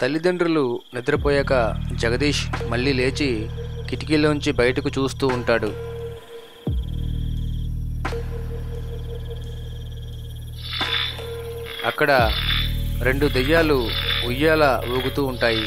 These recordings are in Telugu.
తల్లిదండ్రులు నిద్రపోయాక జగదీష్ మళ్ళీ లేచి కిటికీలోంచి బయటకు చూస్తూ ఉంటాడు అక్కడ రెండు దెయ్యాలు ఉయ్యాల ఊగుతూ ఉంటాయి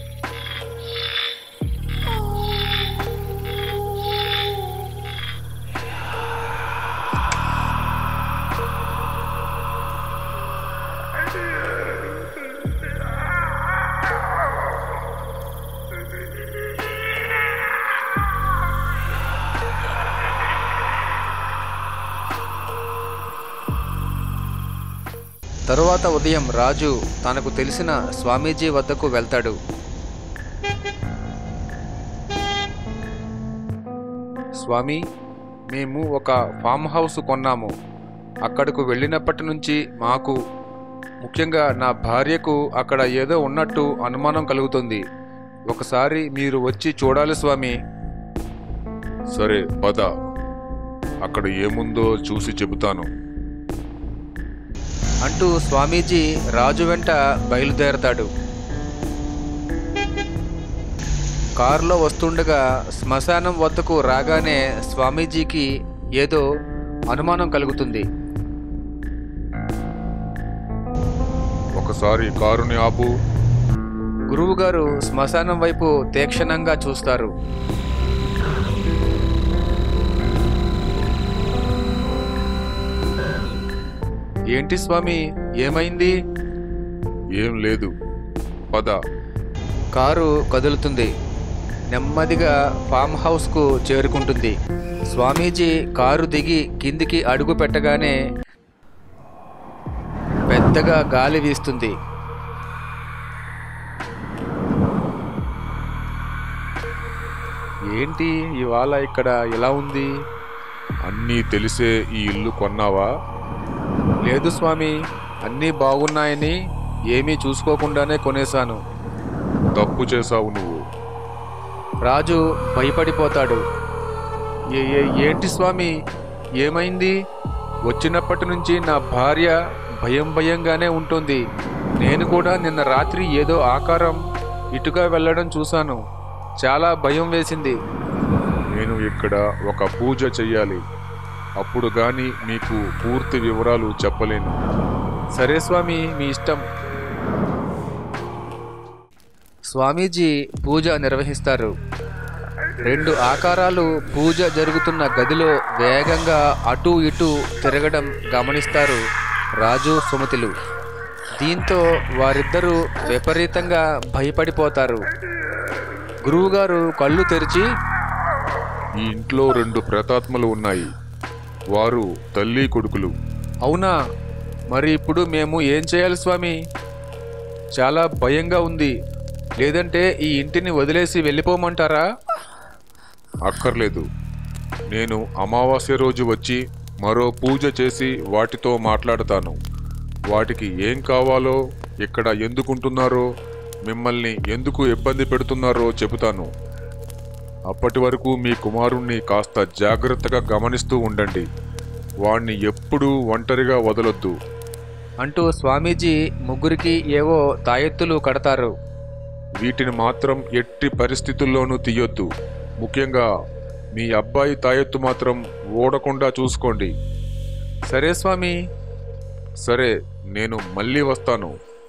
తరువాత ఉదయం రాజు తనకు తెలిసిన స్వామీజీ వద్దకు వెళ్తాడు స్వామి మేము ఒక ఫామ్ హౌస్ కొన్నాము అక్కడకు వెళ్ళినప్పటి నుంచి మాకు ముఖ్యంగా నా భార్యకు అక్కడ ఏదో ఉన్నట్టు అనుమానం కలుగుతుంది ఒకసారి మీరు వచ్చి చూడాలి స్వామి సరే పద అక్కడ ఏముందో చూసి చెబుతాను అంటూ స్వామీజీ రాజు వెంట బయలుదేరతాడు కారులో వస్తుండగా శ్మశానం వద్దకు రాగానే స్వామీజీకి ఏదో అనుమానం కలుగుతుంది ఒకసారి కారుని ఆపు గురువుగారు శ్మశానం వైపు తీక్షణంగా చూస్తారు ఏంటి స్వామి ఏమైంది ఏం లేదు పద కారు కదులుతుంది నెమ్మదిగా ఫామ్ హౌస్కు చేరుకుంటుంది స్వామీజీ కారు దిగి కిందికి అడుగు పెట్టగానే పెద్దగా గాలి వీస్తుంది ఏంటి ఇవాళ ఇక్కడ ఎలా ఉంది అన్నీ తెలిసే ఈ ఇల్లు కొన్నావా లేదు స్వామి అన్నీ బాగున్నాయని ఏమీ చూసుకోకుండానే కొనేశాను తప్పు చేశావు నువ్వు రాజు భయపడిపోతాడు ఏ ఏ- ఏంటి స్వామి ఏమైంది వచ్చినప్పటి నుంచి నా భార్య భయం భయంగానే ఉంటుంది నేను కూడా నిన్న రాత్రి ఏదో ఆకారం ఇటుగా వెళ్ళడం చూశాను చాలా భయం వేసింది నేను ఇక్కడ ఒక పూజ చెయ్యాలి అప్పుడు గాని మీకు పూర్తి వివరాలు చెప్పలేను సరే స్వామి మీ ఇష్టం స్వామీజీ పూజ నిర్వహిస్తారు రెండు ఆకారాలు పూజ జరుగుతున్న గదిలో వేగంగా అటు ఇటు తిరగడం గమనిస్తారు రాజు సుమతిలు దీంతో వారిద్దరూ విపరీతంగా భయపడిపోతారు గురువుగారు కళ్ళు తెరిచి ఈ ఇంట్లో రెండు ప్రేతాత్మలు ఉన్నాయి వారు తల్లి కొడుకులు అవునా మరి ఇప్పుడు మేము ఏం చేయాలి స్వామి చాలా భయంగా ఉంది లేదంటే ఈ ఇంటిని వదిలేసి వెళ్ళిపోమంటారా అక్కర్లేదు నేను అమావాస్య రోజు వచ్చి మరో పూజ చేసి వాటితో మాట్లాడతాను వాటికి ఏం కావాలో ఇక్కడ ఎందుకుంటున్నారో మిమ్మల్ని ఎందుకు ఇబ్బంది పెడుతున్నారో చెబుతాను అప్పటి వరకు మీ కుమారుణ్ణి కాస్త జాగ్రత్తగా గమనిస్తూ ఉండండి వాణ్ణి ఎప్పుడూ ఒంటరిగా వదలొద్దు అంటూ స్వామీజీ ముగ్గురికి ఏవో తాయెత్తులు కడతారు వీటిని మాత్రం ఎట్టి పరిస్థితుల్లోనూ తీయొద్దు ముఖ్యంగా మీ అబ్బాయి తాయెత్తు మాత్రం ఓడకుండా చూసుకోండి సరే స్వామి సరే నేను మళ్ళీ వస్తాను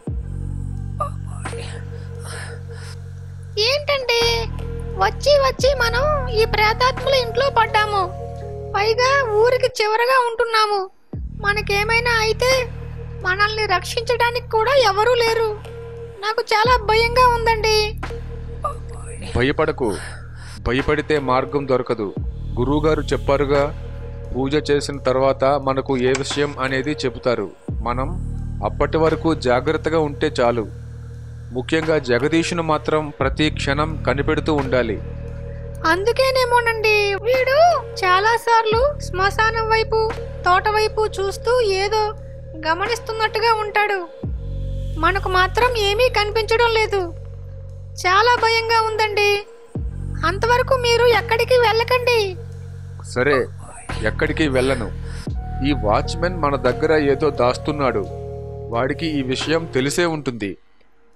ఏంటంటే వచ్చి వచ్చి మనం ఈ ప్రేతాత్మల ఇంట్లో పడ్డాము పైగా ఊరికి చివరగా ఉంటున్నాము మనకేమైనా అయితే మనల్ని రక్షించడానికి కూడా ఎవరూ లేరు నాకు చాలా భయంగా ఉందండి భయపడకు భయపడితే మార్గం దొరకదు గురువుగారు చెప్పారుగా పూజ చేసిన తర్వాత మనకు ఏ విషయం అనేది చెబుతారు మనం అప్పటి వరకు జాగ్రత్తగా ఉంటే చాలు ముఖ్యంగా జగదీషును మాత్రం ప్రతి క్షణం కనిపెడుతూ ఉండాలి అందుకేనేమోనండి వీడు చాలా సార్లు శ్మశానం వైపు తోట వైపు చూస్తూ ఏదో గమనిస్తున్నట్టుగా ఉంటాడు మనకు మాత్రం ఏమీ కనిపించడం లేదు చాలా భయంగా ఉందండి అంతవరకు మీరు ఎక్కడికి వెళ్ళకండి సరే ఎక్కడికి వెళ్ళను ఈ వాచ్మెన్ మన దగ్గర ఏదో దాస్తున్నాడు వాడికి ఈ విషయం తెలిసే ఉంటుంది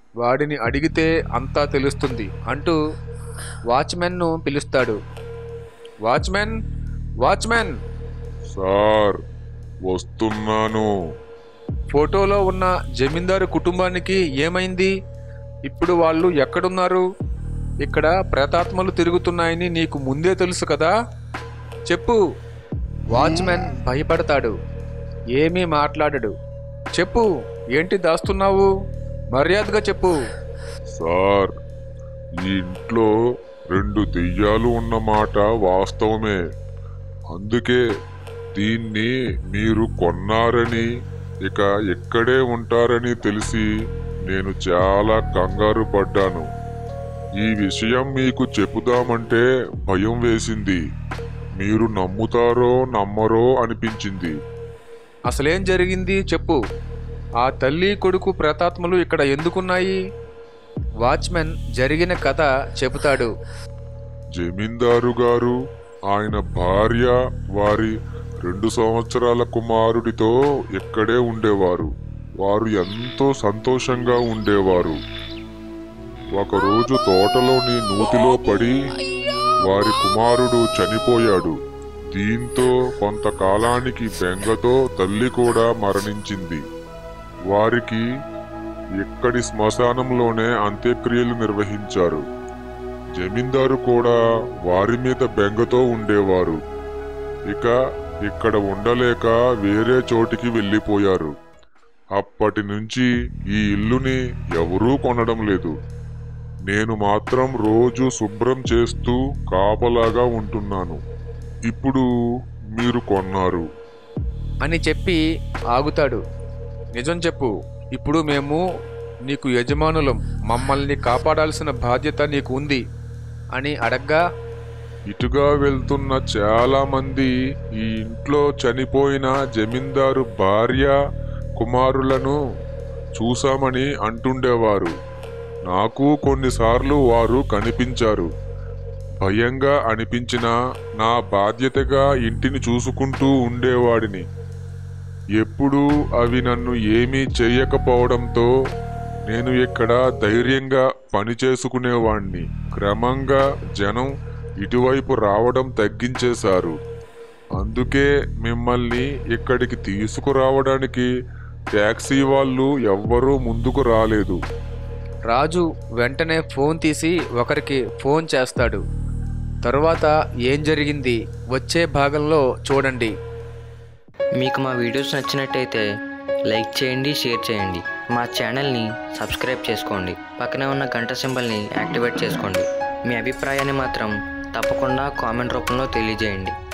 వాడిని అడిగితే అంతా తెలుస్తుంది అంటూ వాచ్మెన్ను పిలుస్తాడు వాచ్మెన్ వాచ్మెన్ సార్ వస్తున్నాను ఫోటోలో ఉన్న జమీందారు కుటుంబానికి ఏమైంది ఇప్పుడు వాళ్ళు ఎక్కడున్నారు ఇక్కడ ప్రేతాత్మలు తిరుగుతున్నాయని నీకు ముందే తెలుసు కదా చెప్పు వాచ్మెన్ భయపడతాడు ఏమీ మాట్లాడడు చెప్పు ఏంటి దాస్తున్నావు మర్యాదగా చెప్పు సార్ ఈ ఇంట్లో రెండు దెయ్యాలు ఉన్నమాట వాస్తవమే అందుకే దీన్ని మీరు కొన్నారని ఇక ఎక్కడే ఉంటారని తెలిసి నేను చాలా కంగారు పడ్డాను ఈ విషయం మీకు చెబుదామంటే భయం వేసింది మీరు నమ్ముతారో నమ్మరో అనిపించింది అసలేం జరిగింది చెప్పు ఆ తల్లి కొడుకు ప్రేతాత్మలు ఇక్కడ ఎందుకున్నాయి వాచ్మెన్ జరిగిన కథ చెబుతాడు జమీందారు గారు ఆయన భార్య వారి రెండు సంవత్సరాల కుమారుడితో ఇక్కడే ఉండేవారు వారు ఎంతో సంతోషంగా ఉండేవారు ఒకరోజు తోటలోని నూతిలో పడి వారి కుమారుడు చనిపోయాడు దీంతో కొంతకాలానికి బెంగతో తల్లి కూడా మరణించింది వారికి ఇక్కడి శ్మశానంలోనే అంత్యక్రియలు నిర్వహించారు జమీందారు కూడా వారి మీద బెంగతో ఉండేవారు ఇక ఇక్కడ ఉండలేక వేరే చోటికి వెళ్ళిపోయారు అప్పటి నుంచి ఈ ఇల్లుని ఎవరూ కొనడం లేదు నేను మాత్రం రోజు శుభ్రం చేస్తూ కాపలాగా ఉంటున్నాను ఇప్పుడు మీరు కొన్నారు అని చెప్పి ఆగుతాడు నిజం చెప్పు ఇప్పుడు మేము నీకు యజమానులం మమ్మల్ని కాపాడాల్సిన బాధ్యత నీకు ఉంది అని అడగ్గా ఇటుగా వెళ్తున్న చాలా మంది ఈ ఇంట్లో చనిపోయిన జమీందారు భార్య కుమారులను చూశామని అంటుండేవారు నాకు కొన్నిసార్లు వారు కనిపించారు భయంగా అనిపించిన నా బాధ్యతగా ఇంటిని చూసుకుంటూ ఉండేవాడిని ఎప్పుడూ అవి నన్ను ఏమీ చెయ్యకపోవడంతో నేను ఇక్కడ ధైర్యంగా పని చేసుకునేవాణ్ణి క్రమంగా జనం ఇటువైపు రావడం తగ్గించేశారు అందుకే మిమ్మల్ని ఇక్కడికి తీసుకురావడానికి ట్యాక్సీ వాళ్ళు ఎవ్వరూ ముందుకు రాలేదు రాజు వెంటనే ఫోన్ తీసి ఒకరికి ఫోన్ చేస్తాడు తరువాత ఏం జరిగింది వచ్చే భాగంలో చూడండి మీకు మా వీడియోస్ నచ్చినట్టయితే లైక్ చేయండి షేర్ చేయండి మా ఛానల్ని సబ్స్క్రైబ్ చేసుకోండి పక్కనే ఉన్న గంట సింబల్ని యాక్టివేట్ చేసుకోండి మీ అభిప్రాయాన్ని మాత్రం తప్పకుండా కామెంట్ రూపంలో తెలియజేయండి